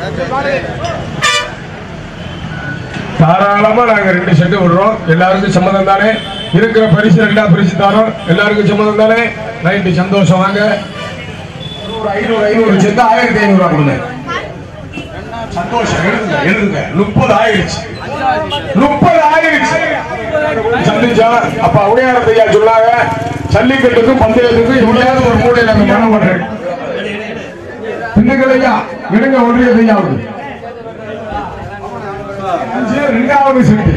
தாராளமா நாங்க ரெண்டு செட்டு விடுறோம் எல்லாருக்கும் சம்மதம் தானே இருக்கிற பரிசு ரெண்டா பிரிச்சு தரோம் எல்லாருக்கும் சம்மதம் தானே ரைட்டு சந்தோஷம் வாங்க ஒரு ஐநூறு ஐநூறு செத்து ஆயிரத்தி ஐநூறு ரூபா கொடுங்க சந்தோஷம் எழுதுங்க எழுதுங்க முப்பது ஆயிடுச்சு முப்பது ஆயிடுச்சு சந்திச்சா அப்ப உடையாரத்து ஐயா சொன்னாங்க ஜல்லிக்கட்டுக்கும் பந்தயத்துக்கும் எப்படியாவது ஒரு மூலையில அந்த மனம் பண்றேன் பின்னுங்கள் ஐயா விடுங்க ஒன்றியது ஐயாவுக்கு அஞ்சு, ரெண்டாவது செட்டு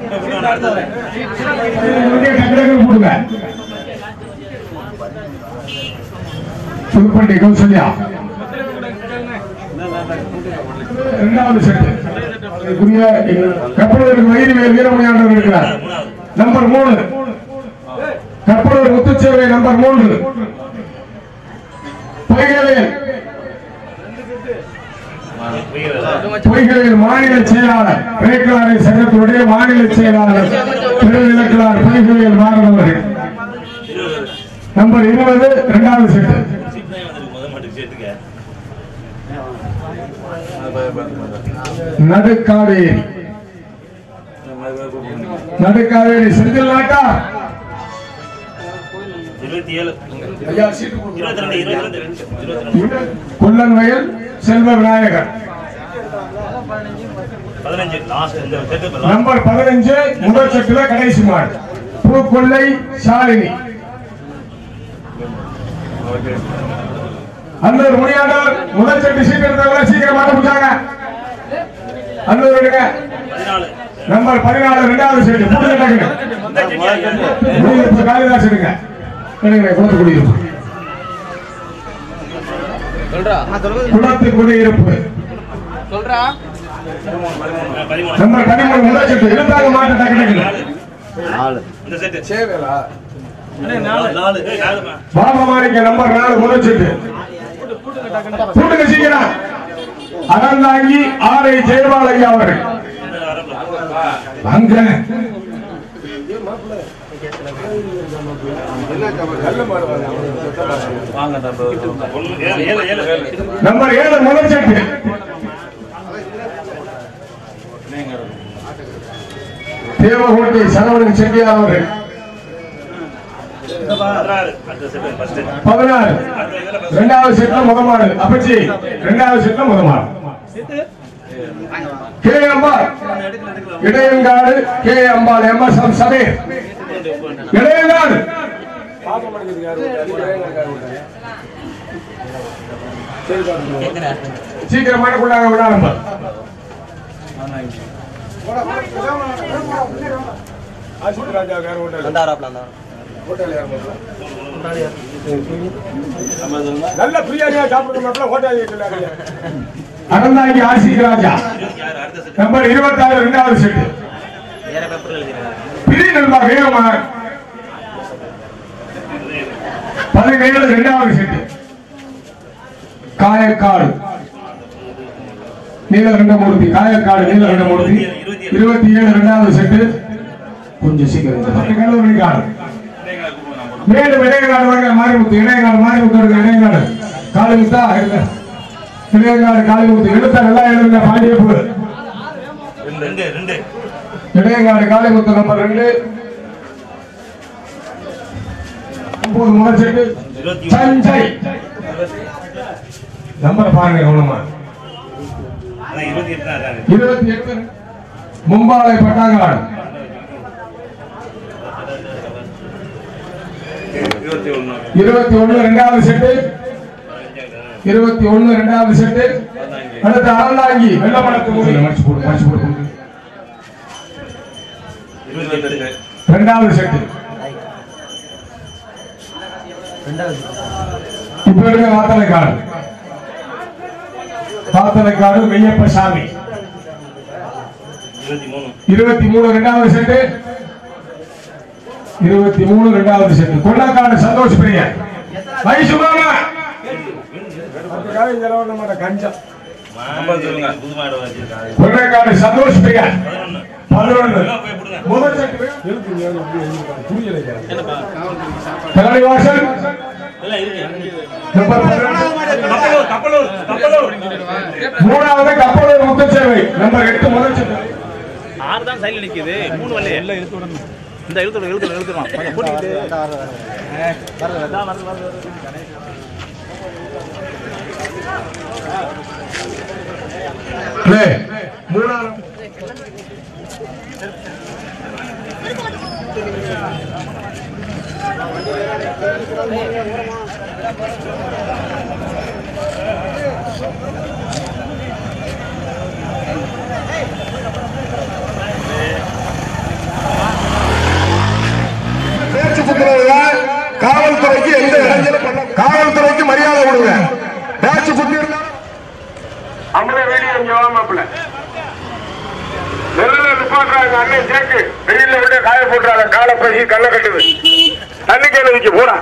இங்கே டக்கு போடுங்க புதுப்பட்டி கௌசல்யா இரண்டாவது செட்டு அதுக்குரிய கப்பலூருக்கு வயிறு வீரமணியாண்டவர் இருக்கிறார் நம்பர் மூணு கப்பலூர் முத்துச்சேவை நம்பர் மூன்று பொய்கவேல் பொய்களில் மாநில செயலாளர் பிரேக்கலாரை சங்கத்தினுடைய மாநில செயலாளர் பெருவிளக்கலார் பொய்களில் மாறவர்கள் நம்பர் இருபது இரண்டாவது செட்டு நடுக்காவேரி நடுக்காவேரி செந்தில் நாட்டா இருபத்தி ஏழு ஐயா சீட்டு கொடுங்க. இருபத்தி ரெண்டு இருபத்தி ரெண்டு இருபத்தி ரெண்டு கொல்லன் வயல் செல்வ விநாயகர் பதினஞ்சு லாஸ்ட் இந்த செட்டு இப்ப last. நம்பர் பதினஞ்சு முதல் செட்டுல கடைசி மாடு பூக்கொல்லை சாலினி அன்னூர் முனியாண்டவர் முதல் செட்டு சீக்கிரம் எடுத்தவங்க சீக்கிரம் மாட்ட முடிச்சாங்க அன்னூர் எடுங்க பதினாலு நம்பர் பதினாலு இரண்டாவது செட்டு மூணு கட்டாங்க இந்த செட்டு ஐயா. குடியிருப்பு காளிதாஸ் எடுங்க எடுங்க குளத்து குடியிருப்பு குளத்து குடியிருப்பு பதிமூணு நம்பர் பதிமூணு முதல் செட்டு இருந்தாங்க மாட்ட டக்கு டக்கு இந்த செட்டு நாலு நாலு ஏய், நாலுமா பாபமாணிக்க நம்பர் நாலு முதல் செட்டு கூட்டுங்க சீக்கிரம் அகந்தாங்கி ஆரை ஜெயபால் ஐயா அவர்கள் இந்த வரப்போ. அங்க ஒண்ணு ஏழு ஏழு ஏழு நம்பர் ஏழு முதல் செட்டு தேவகோட்டை சரவணன் செட்டியார் அவர்கள் பதினாறு அடுத்த செட்டு ஃபர்ஸ்ட் பதினாறு அடுத்த இதுல first. இரண்டாவது செட்ல முதமாடு அப்பச்சி இரண்டாவது செட்ல முதமாடு K Ambal Idaiyankadu K Ambal M S M Sameer Idaiyankadu சீக்கிரமான கொண்டாங்க விழா நம்பர் நல்ல பிரியாணியா சாப்பிடுற மட்டும் ஹோட்டல் அனந்தாங்கி ஆசிக் ராஜா இருபத்தி ஆறு அடுத்த செட்டு நம்பர் இருபத்தாறு இரண்டாவது செட்டு பிரி நண்பா வேகமா பதினேழு இரண்டாவது செட்டு காயக்காடு நீலகண்டமூர்த்தி காயக்காடு நீலகண்டமூர்த்தி இருபத்தி ஏழு இரண்டாவது செட்டு கொஞ்சம் சீக்கிரம் இந்த பத்து கல்லூரி காடு மேலும் இடையங்காடு வாங்க மாரிமுத்து இடையங்காடு மாரிமுத்து எடுங்க இடையங்காடு காளிமுத்தா இருங்க இடையங்காடு காளிமுத்து எடுத்த நல்லா எழுதுங்க பாண்டியப்பு ரெண்டு ரெண்டு இடையங்காடு காளிமுத்து நம்பர் ரெண்டு ஒன்பது முதல் செட்டு இருபத்தி சஞ்சய் நம்பர் பாருங்க கவனமா அதான் இருபத்தி எட்டு தான் இருக்காங்க இருபத்தி எட்டு மும்பாலை பட்டாங்காடு இருபத்தி ஒண்ணு இருபத்தி ஒண்ணு ரெண்டாவது செட்டு இருபத்தி ஒண்ணு ரெண்டாவது செட்டு அடுத்து அறந்தாங்கி வெள்ளமடத்து மூடி மடிச்சு போடு மடிச்சு போடு இருபத்தி எட்டு ரெண்டாவது செட்டு இப்ப இருக்க வாத்தலைக்காடு வாத்தலைக்காடு மெய்யப்ப சாமி இருபத்தி மூணு இருபத்தி மூணு ரெண்டாவது செட்டு இருபத்தி மூணு ரெண்டாவது செட்டு கொள்ளக்காடு சந்தோஷ் பிரியன் வயசு மாமா கஞ்சம் நம்பர் சொல்லுங்க புது மாடு வச்சிருக்காங்க கொள்ளக்காடு சந்தோஷ் பிரியன் பதினொன்னு பதினொன்று எல்லாம் போய் கொடுங்க முதல் செட்டு புரியலைங்க தலைவாசல் எல்லாம் இருக்கு நம்பர் பதினொன்று. கப்பலூர் கப்பலூர் கப்பலூர் மூணாவது தான் சைடில் நிற்கிது மூணு வள்ளி எல்லாம் இழுத்து விடணும் இந்த இழுத்து விடு, இழுத்து விடு, இழுத்துருவான் கொஞ்சம் கூட்டிக்கிட்டு இதான் வருது, வருது, வருது. அண்ணே, மூணாவது பேச்சு குத்துறதுல காவல்துறைக்கு எந்த இடைஞ்சலும் பண்ண காவல்துறைக்கு மரியாதை கொடுங்க பேச்சு குத்தி இருந்தா அம்பளை வேடி இங்க வா மாப்பிள்ள நெல்லுல நிப்பாட்டுறாங்க அண்ணன் ஜேக்கு வெயில்ல விட காய போட்டுறாங்க காலை பசி கண்ணை கட்டுது தண்ணி கேள்வி வைக்க போடா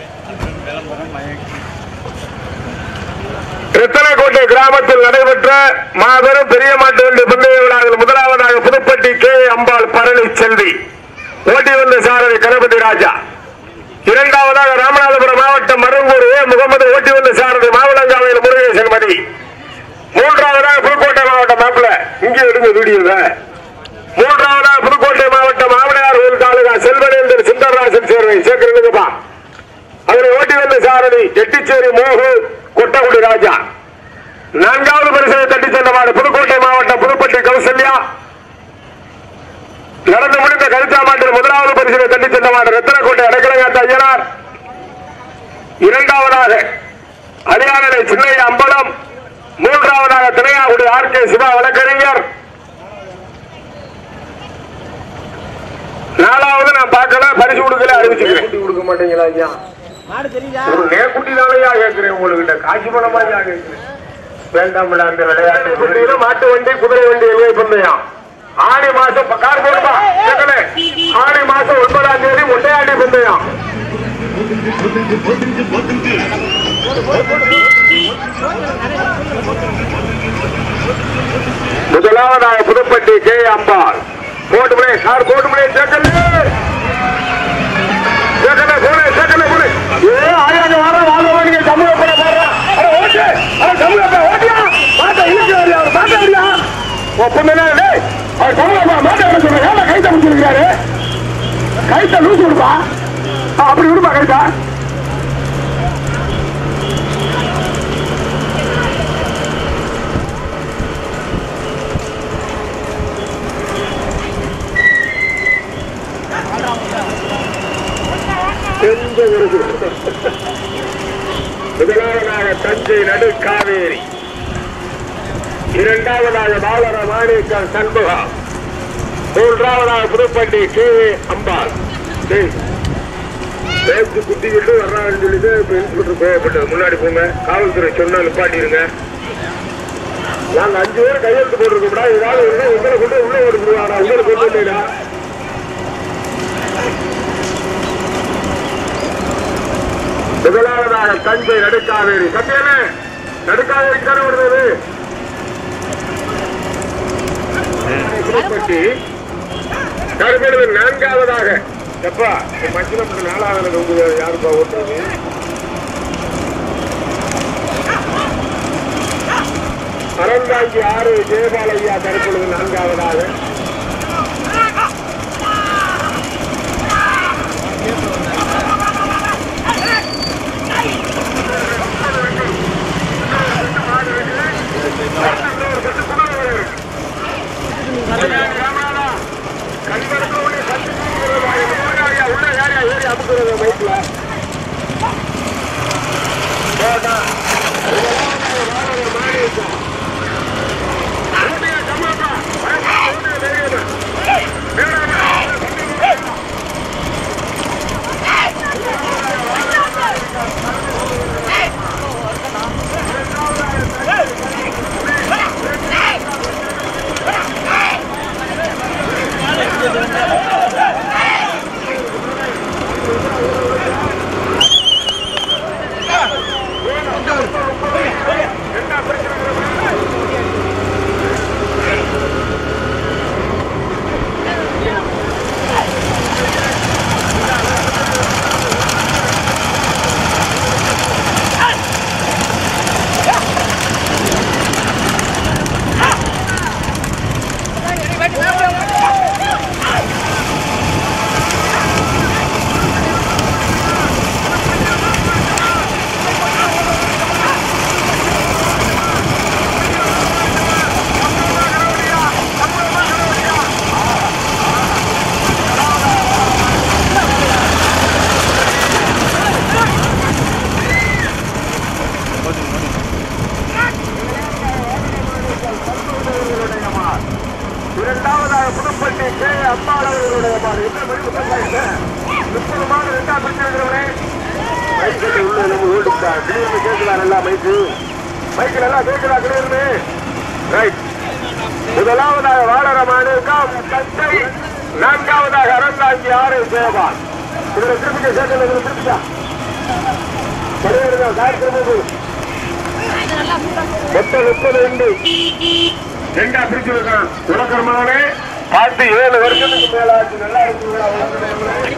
ரத்தனக்கோட்டை கிராமத்தில் நடைபெற்ற மாபெரும் பெரிய மாட்டு வண்டி பந்தய விழாவில் முதலாவதாக புதுப்பட்டி கே அம்பாள் பழனி செல்வி ஓட்டி வந்த சாரதி கணபதி ராஜா இரண்டாவதாக ராமநாதபுரம் மாவட்டம் மருங்கூர் ஏ முகமது ஓட்டி வந்த சாரதி மாவளங்காவையில் முருகேசன் மதி மூன்றாவதாக புதுக்கோட்டை மாவட்டம் மாப்பிள்ள இங்கே எடுங்க வீடியோல மூன்றாவதாக புதுக்கோட்டை மாவட்டம் ஆவடையார் கோயில் தாலுகா செல்வனேந்தர் சுந்தரராஜன் சேர்வை சேர்க்கிறீங்கப்பா அவரை ஓட்டி வந்த சாரதி எட்டிச்சேரி மோகு கொட்டகுடி ராஜா நான்காவது பரிசனை தட்டி சென்றவாறு புதுக்கோட்டை மாவட்டம் புதுப்பட்டி கௌசல்யா நடந்து முடிந்த கருத்தா மாட்டில் முதலாவது பரிசனை தட்டி சென்றவாறு ரத்தனக்கோட்டை அடக்கலங்காத்த ஐயனார் இரண்டாவதாக ஹரியானனை சின்னைய அம்பலம் மூன்றாவதாக திரையாகுடி ஆர் கே சிவா வழக்கறிஞர் நாலாவது நான் பார்க்கல பரிசு கொடுக்கல அறிவிச்சுக்கிறேன் கொடுக்க மாட்டீங்களா ஐயா மாடு தெரியுதா ஒரு நேர்குட்டி தானையா கேட்கிறேன் உங்ககிட்ட காட்சி பணமா கேட்கிறேன் வேண்டாம்ல அந்த விளையாட்டு குட்டியில மாட்டு வண்டி குதிரை வண்டி எங்கே பந்தயம் ஆடி மாசம் ப- கார் போடுப்பா கேட்கல ஆடி மாசம் ஒன்பதாம் தேதி முட்டையாண்டி பந்தயம் முதலாவதாக புதுப்பட்டி கே அம்பாள் போட்டு முறை கார் போட்டு முறை கேட்கல கேட்கல போனே கேட்கல போனே ஏ ஆயாங்க வர வாங்க வாங்க தமிழ போட போறா அட ஓட்டு அட தமிழ போ ஓட்டியா மாட்ட இழுக்கு வரியா அவர் மாட்ட வரியா ஒப்பந்தனா டேய் அவர் தமிழ போ மாட்ட வர சொல்ற ஏன் கைத்த முடிச்சிருக்காரு கைத்த லூஸ் விடுப்பா ஆ, அப்படி விடுப்பா கைத்தா எந்த ஒரு முதலாவதாக தஞ்சை நடுக்காவேரி இரண்டாவதாக பாலர மாணிக்கம் சண்முகா மூன்றாவதாக புதுப்பட்டி கே அம்பாள் டேய், பேச்சு குத்திக்கிட்டு வர்றாங்கன்னு சொல்லிட்டு இப்ப இன்ஸ்பெக்டர் கோவப்பட்டது முன்னாடி போங்க காவல்துறை சொன்னா நிப்பாட்டிருங்க நாங்க அஞ்சு பேர் கையெழுத்து போட்டிருக்கோம்டா ஏதாவது ஒண்ணு உங்களை கொண்டு உள்ள ஒரு உங்களை கொண்டு இல்லைடா முதலாவதாக தஞ்சை நடுக்காவேரி சத்தியமே நடுக்காவேரி தானே வருது புதுப்பட்டி கருமையில நான்காவதாக எப்பா மச்சினம் நாலாவது உங்க யாருப்பா ஓட்டுறது அறந்தாங்கி ஆறு ஜெயபாலையா கருப்பொழுது நான்காவதாக மைக்ல அம்மாள் அவர்களுடைய மாடு என்ன முடிவு சொன்னாங்க முப்பது மாடு ரெண்டா பிடிச்சிருக்கிறவனே மைக்கில் உள்ள நம்ம ஓடிட்டா கிளியர்னு கேட்கலாம் நல்லா மைக்கு மைக்கில் எல்லாம் கேட்கலா கிளியர்னு ரைட் முதலாவதாக வாழரமானு காம் தந்தை நான்காவதாக அறந்தாங்கி ஆறு சேவான் இதுல திருப்பிக்க சேர்க்கல இதுல திருப்பிக்கா கிடையாது காய்ச்சல் மொத்தம் முப்பது உண்டு ரெண்டா பிரிச்சு வைக்கிறான் உலகர்மானே பார்த்து ஏழு வருஷத்துக்கு மேலாச்சு நல்லா இருக்குங்களா உலகர்மானே?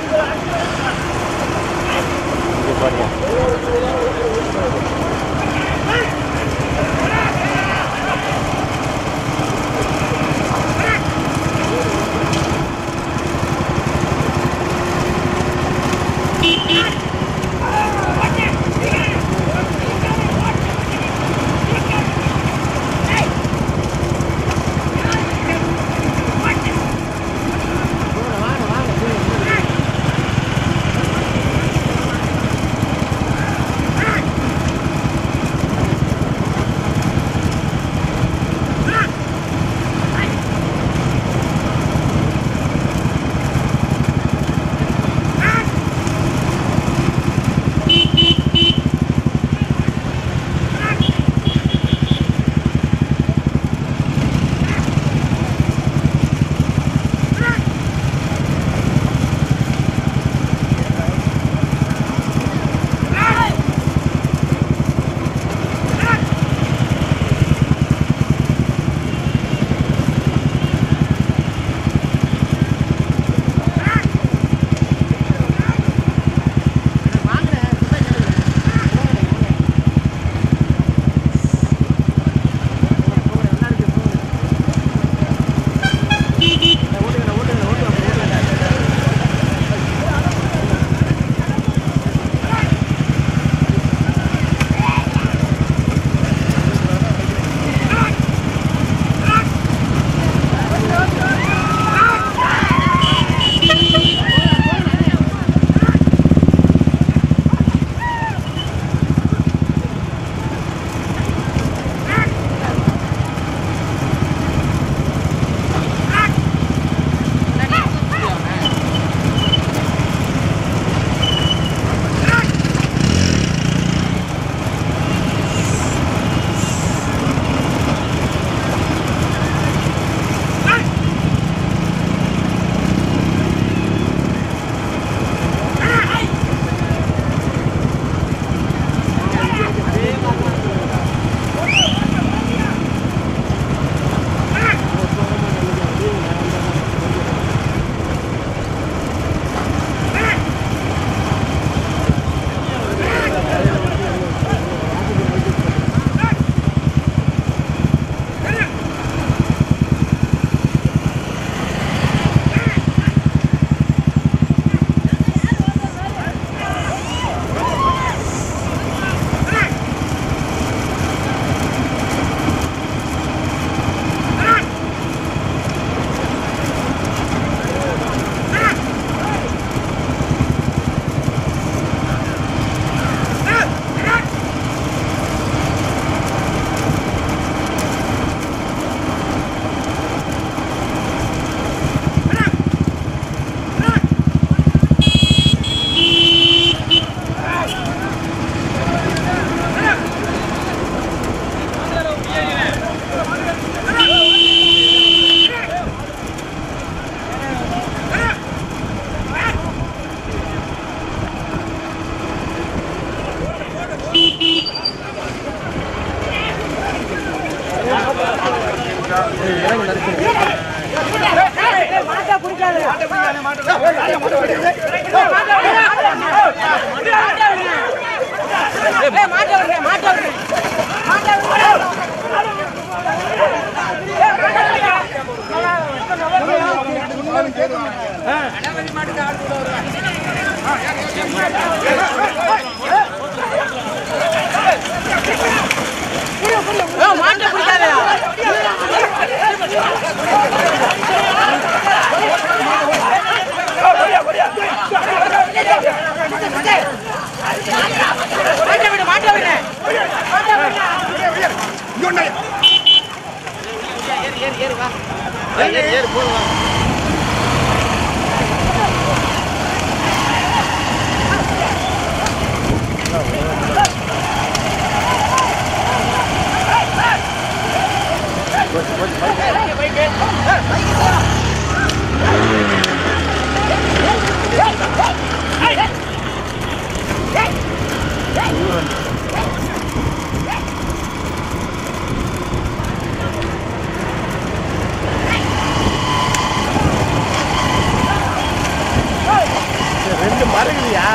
மாட்ட பிடிக்காதயா மாட்ட விடு மாட்ட விடு ஏறு ஏறு வா ஏறு ஏறு போதும் ரெண்டு மரங்களையா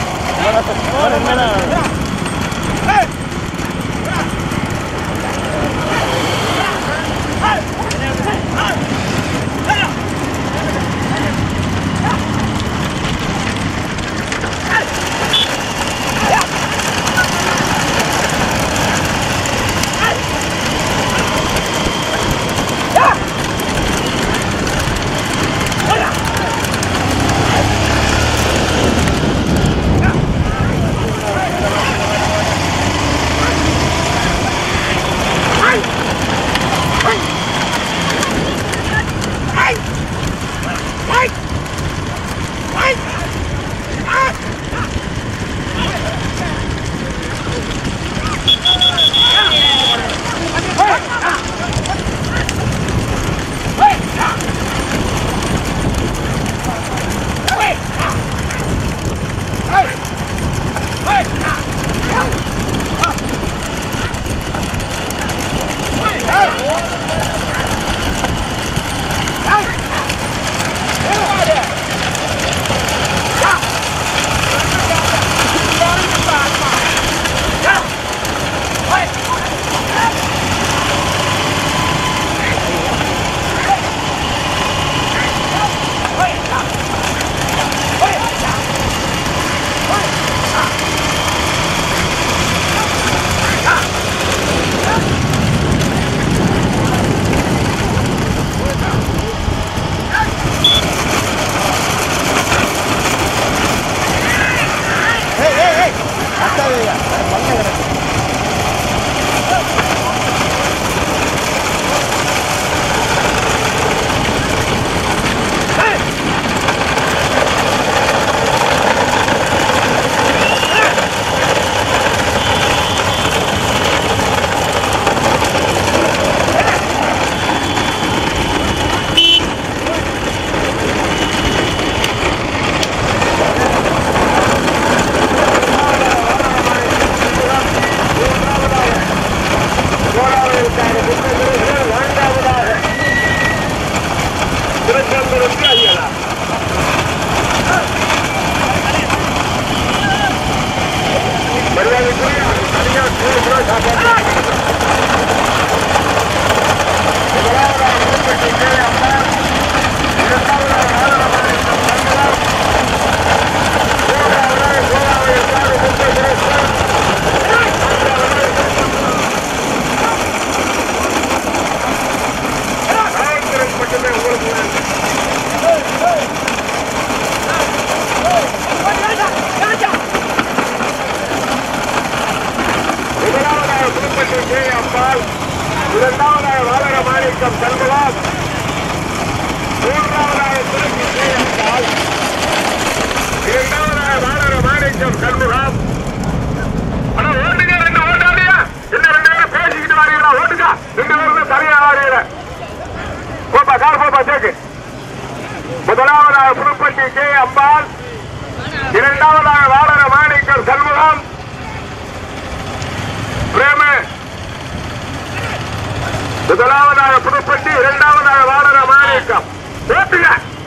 திருச்செந்தூருக்கு அடிகளா மரியாதைக்குரிய தனியார் நூறு கிலோ சாப்பாடு முதலாவதாக புதுப்பட்டி கே. அம்மா இரண்டாவதாக ஆதரவாளர் சங்கரம் மூன்றாவதாக கோலாவை சாரு முப்பது கிலோ காவல்துறை மட்டுமே உங்களுக்கு முதலாவதாக புதுப்பட்டி கே. அம்பாள் இரண்டாவதாக வாழர மாணிக்கம் செல்வலாம் மூன்றாவதாக திருச்சி கே. அம்பாள் இரண்டாவதாக வாழர மாணிக்கம் செல்வலாம் ஆனா ஓட்டுங்க ரெண்டு ஓட்டாதியா இன்னும் ரெண்டு பேரும் பேசிக்கிட்டு வரீங்களா ஓட்டுங்க ரெண்டு பேரும் சரியா வரீங்க போப்பா கார் போப்பா சேக்கு முதலாவதாக புதுப்பட்டி கே அம்பாள் இரண்டாவதாக வாழர மாணிக்கம் செல்வகம் பிரேம முதலாவதாக புதுப்பட்டி இரண்டாவதாக வாழர மாணிக்கம் ஓட்டுங்க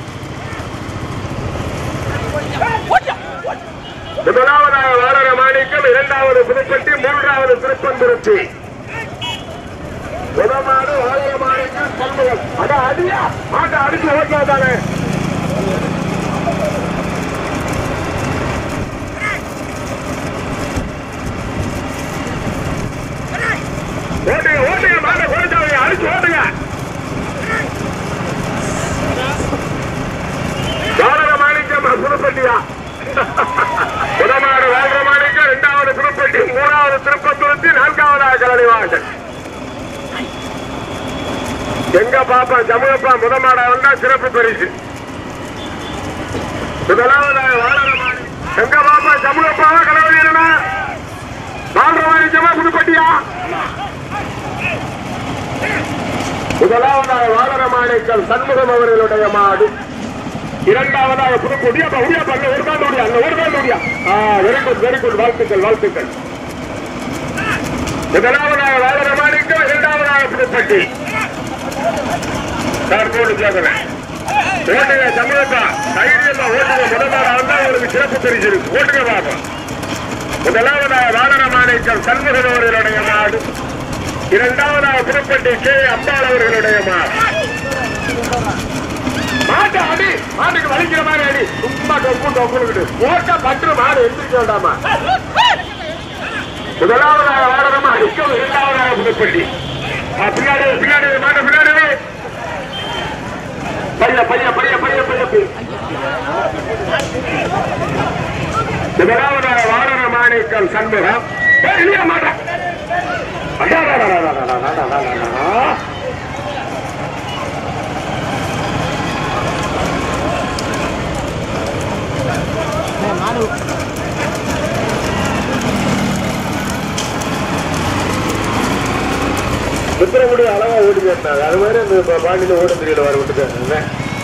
முதலாவதாக வாழர மாணிக்கம் இரண்டாவது புதுப்பட்டி மூன்றாவது திருப்பந்துருச்சி முதலாவது வாழர மாணிக்கம் செல்வகம் அதான் அடியா மாட்டை அடிச்சு ஓட்டலாம் தானே ஓட்டுங்க ஓட்டுங்க மாட்டை கொடுத்தாங்க அடிச்சு ஓட்டுங்க வாழர மாணிக்கம் புதுப்பட்டியா முதலாவது வாழர மாணிக்கம் இரண்டாவது புதுப்பட்டி மூணாவது திருப்பத்துருத்தி நான்காவதாக கலனி வாசல் எங்க பாப்பா ஜமுகப்பா முதமாடா வந்தா சிறப்பு பரிசு முதலாவதாக வாழர மாணிக்கம் எங்க பாப்பா ஜமுகப்பாவா கலவரி என்ன வாழர மாணிக்கமா புதுப்பட்டியா முதலாவதாக வானரமாணிக்கம் சண்முகம் அவர்களுடைய மாடு இரண்டாவதாக புதுக்கு உடியாப்பா உடியாப்பா அங்க ஒரு தான் உடியா அங்க ஒரு தான் உடியா ஆ வெரி குட் வெரி குட் வாழ்த்துக்கள் வாழ்த்துக்கள் முதலாவதாக வானரமாணிக்கம் இரண்டாவதாக புதுப்பட்டி தற்போது கேட்கிறேன் ஓட்டுங்க சமூகத்தா தைரியமா ஓட்டுங்க முதலாக வந்தா உங்களுக்கு சிறப்பு பரிசு இருக்கு ஓட்டுங்க பாப்போம் முதலாவதாக வானரமாணிக்கம் சண்முகம் அவர்களுடைய மாடு இரண்டாவதாக புதுப்பட்டி கே அம்பாள் அவர்களுடைய மாடு மாட்டு அடி மாட்டுக்கு வலிக்கிற மாதிரி அடி சும்மா டொக்கு டொக்குனுக்கிட்டு ஓட்ட பற்று மாடு எந்திரிக்க வேண்டாமா முதலாவதாக வாடகமா அடிக்கும் இரண்டாவதாக புதுப்பட்டி ஆ, பின்னாடி பின்னாடி மாட்டு பின்னாடி பைய பைய பைய பைய பைய பைய முதலாவதாக வாடக மாணிக்கம் சண்முகம் ஏய், இல்லையா மாட்டா அடா, அடா, அடா, அடா, அடா, அடா, அடா, அடா, அடா. சுத்திரமுடி அளவா ஓடி இருந்தாங்க அது மாதிரி அந்த பாண்டியில ஓட தெரியல வர விட்டுட்டாங்க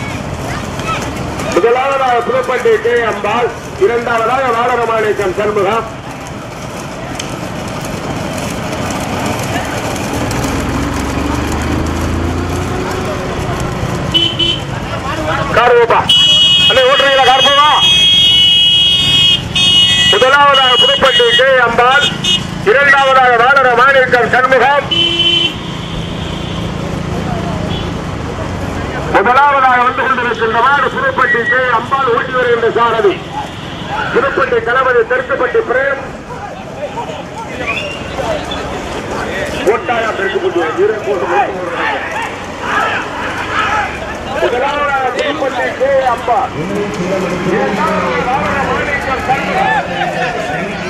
முதலாவதாக புதுப்பட்டி கே அம்பாள் இரண்டாவதாக வாடகமாணிக்கம் சண்முகம் கார் ஓப்பா அண்ணே ஓட்டுறீங்களா கார் போவா முதலாவதாக புதுப்பட்டி கே அம்பாள் இரண்டாவதாக வாடக மாணிக்கம் சண்முகம் முதலாவதாக வந்து கொண்டிருக்கின்ற மாடு புதுப்பட்டி கே அம்பாள் ஓட்டி வருகின்ற சாரதி புதுப்பட்டி கணபதி தெற்குப்பட்டி பிரேம் ஓட்டாயா தெற்குப்பட்டி இரு போட்டு போட்டு போடுறாங்க. முதலாவதாக புதுப்பட்டி கே அம்பாள் இரண்டாவதாக வாடக மாணிக்கம் சண்முகம்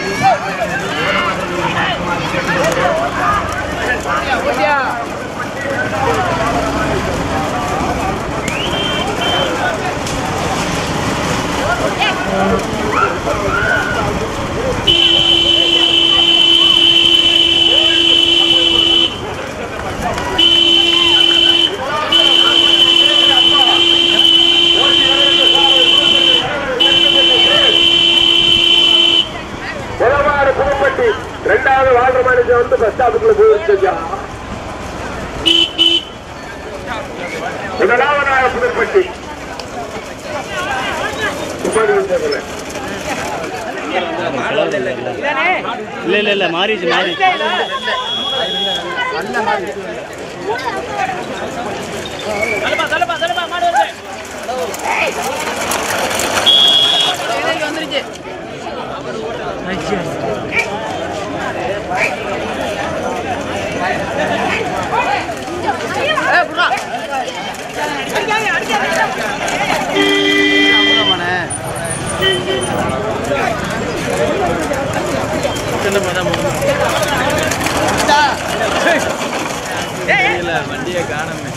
முதலாவது புதுப்பட்டி ரெண்டாவது வாழ்ற மனுஷன் வந்து பஸ் ஸ்டாப்புக்குள்ள போயிருச்சு முதலாவதாக புதுப்பட்டி துப்பாக்கி வச்சிருக்கல. இல்ல இல்ல இல்ல மாறிச்சு மாறிச்சு வந்துருச்சு ஏய், புறா. அடிக்காதே, அடிக்காதே. வண்டியை காணமே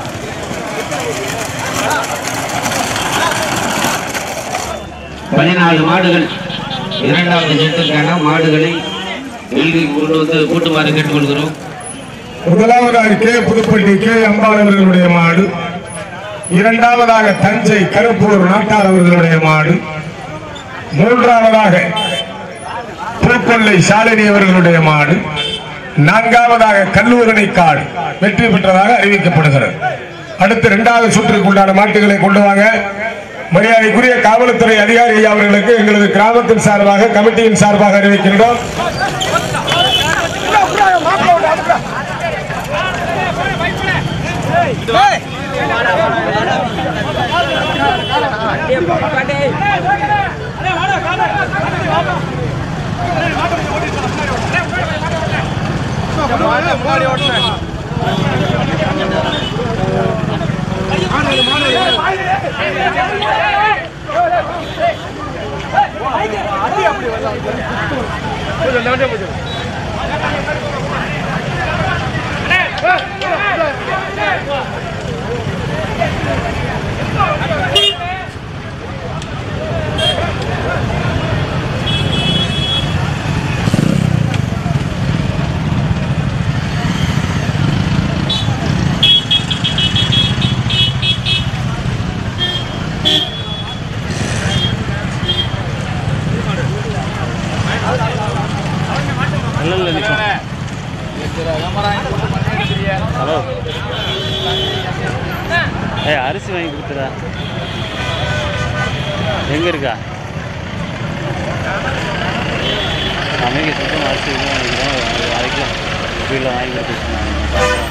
பதினாலு மாடுகள் இரண்டாவது செட்டுக்கான மாடுகளை எழுதி கொண்டு வந்து கூட்டுமாறு கேட்டுக்கொள்கிறோம் முதலாவதாக கே புதுப்பட்டி கே அம்பாள் அவர்களுடைய மாடு இரண்டாவதாக தஞ்சை கருப்பூர் நாட்டார் அவர்களுடைய மாடு மூன்றாவதாக பூக்கொல்லை சாலினி அவர்களுடைய மாடு நான்காவதாக கல்லூரணி காடு வெற்றி பெற்றதாக அறிவிக்கப்படுகிறது அடுத்து இரண்டாவது சுற்றுக்கு உண்டான மாட்டுகளை கொண்டு வாங்க மரியாதைக்குரிய காவல்துறை அதிகாரி ஐயா அவர்களுக்கு எங்களது கிராமத்தின் சார்பாக கமிட்டியின் சார்பாக அறிவிக்கின்றோம் ஏய் அரிசி வாங்கி கொடுத்துடா எங்கே இருக்கா அமைக்க சுத்தம் அரிசி எதுவும் வாங்கிக்கிறோம் அது அதுக்கு வீட்டில் வாங்கி கொடுத்து சொன்னாங்க